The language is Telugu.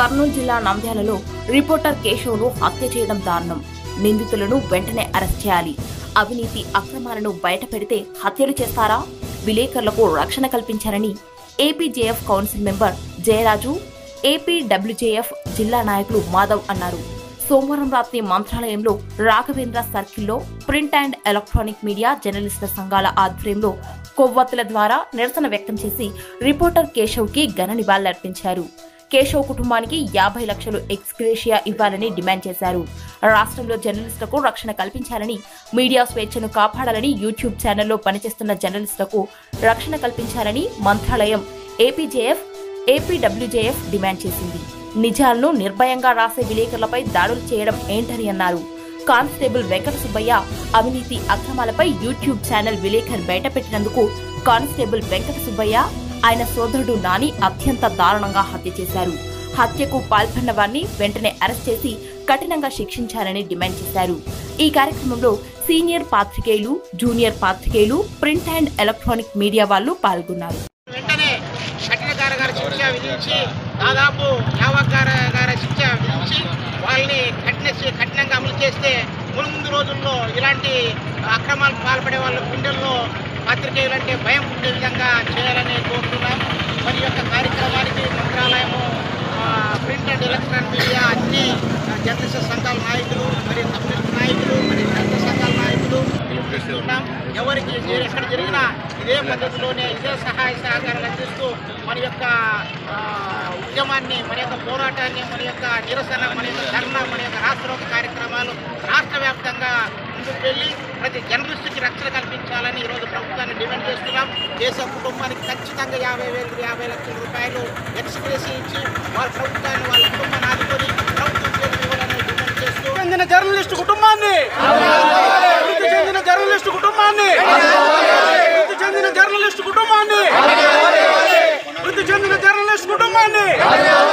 కర్నూలు జిల్లా నంద్యాలలో రిపోర్టర్ కేశవ్ను హత్య చేయడం దారుణం నిందితులను వెంటనే అరెస్ట్ చేయాలి అవినీతి అక్రమాలను బయటపెడితే హత్యలు చేస్తారా విలేకరులకు రక్షణ కల్పించారని APJF council member Jayaraju APWJF జిల్లా నాయకులు మాధవ్ అన్నారు సోమవారం రాత్రి మంత్రాలయంలో రాఘవేంద్ర సర్కిల్లో ప్రింట్ అండ్ ఎలక్ట్రానిక్ మీడియా జర్నలిస్టుల సంఘాల ఆధ్వర్యంలో కొవ్వొత్తుల ద్వారా నిరసన వ్యక్తం చేసి రిపోర్టర్ కేశవ్ కి ఘన నివాళులర్పించారు కేశవ్ కుటుంబానికి యాభై లక్షలు ఎక్స్గ్రేషియా ఇవ్వాలని డిమాండ్ చేశారు రాష్ట్రంలో జర్నలిస్టులకు రక్షణ కల్పించాలని మీడియా స్వేచ్ఛను కాపాడాలని యూట్యూబ్ ఛానల్లో పనిచేస్తున్న జర్నలిస్టులకు రక్షణ కల్పించాలని మంత్రాలయం ఏపీజేఎఫ్ ఏపీడబ్ల్యూజేఎఫ్ డిమాండ్ చేసింది నిజాలను నిర్భయంగా రాసే విలేకరులపై దాడులు చేయడం ఏంటని అన్నారు కానిస్టేబుల్ వెంకట సుబ్బయ్య అవినీతి అక్రమాలపై యూట్యూబ్ ఛానల్ విలేకరు బయటపెట్టినందుకు కానిస్టేబుల్ వెంకట సుబ్బయ్య ఆయన సోదరుడు నాని అత్యంత దారుణంగా హత్య చేశారు హత్యకు పాల్పడిన వారిని వెంటనే అరెస్ట్ చేసి కఠినంగా శిక్షించాలని డిమాండ్ చేశారు ఈ కార్యక్రమంలో సీనియర్ పాత్రికేయులు జూనియర్ పాత్రికేయులు ప్రింట్ అండ్ ఎలక్ట్రానిక్ మీడియా వాళ్ళు పాల్గొన్నారు వెంటనే కఠిన కారాగార శిక్ష విధించి దాదాపు యావగార గార శిక్ష విధించి వాళ్ళని కఠిన కఠినంగా అమలు చేస్తే మునుముందు రోజుల్లో ఇలాంటి అక్రమాలకు పాల్పడే వాళ్ళ గుండెల్లో పాత్రికేయులంటే భయం ఉండే విధంగా చేయాలని కోరుతున్నాం మరి యొక్క కార్యక్రమానికి మంత్రాలయము ఆ, ప్రింట్ అండ్ ఎలక్ట్రానిక్ మీడియా అన్ని ఆ, జర్నలిస్ట్ సంఘాల నాయకులు మరి కమ్యూనిస్ట్ నాయకులు మరి దళిత సంఘాల నాయకులు పిలుపునిస్తున్నాం ఎవరికి ఏ- ఎక్కడ జరిగినా ఇదే పద్ధతిలోనే ఇదే సహాయ సహకారాలు అందిస్తూ మన యొక్క ఆ, ఉద్యమాన్ని మన యొక్క పోరాటాన్ని మన యొక్క నిరసన మన యొక్క ధర్నా మన యొక్క రాష్ట్రోక కార్యక్రమాలు రాష్ట్ర వ్యాప్తంగా ముందుకు వెళ్ళి ప్రతి జర్నలిస్టుకి రక్షణ కల్పించాలని ఈరోజు ప్రభుత్వాన్ని డిమాండ్ చేస్తున్నాం దేశ కుటుంబానికి ఖచ్చితంగా యాభై వేలు యాభై లక్షల రూపాయలు ఎక్స్ప్రెస్ ఇచ్చి వాళ్ళ ప్రభుత్వాన్ని వాళ్ళ కుటుంబాన్ని ఆదుకొని ప్రభుత్వం చేతులు ఇవ్వాలని డిమాండ్ చేస్తూ చెందిన జర్నలిస్టు కుటుంబాన్ని మృతి చెందిన జర్నలిస్టు కుటుంబాన్ని మృతి చెందిన జర్నలిస్టు కుటుంబాన్ని మృతి చెందిన జర్నలిస్టు కుటుంబాన్ని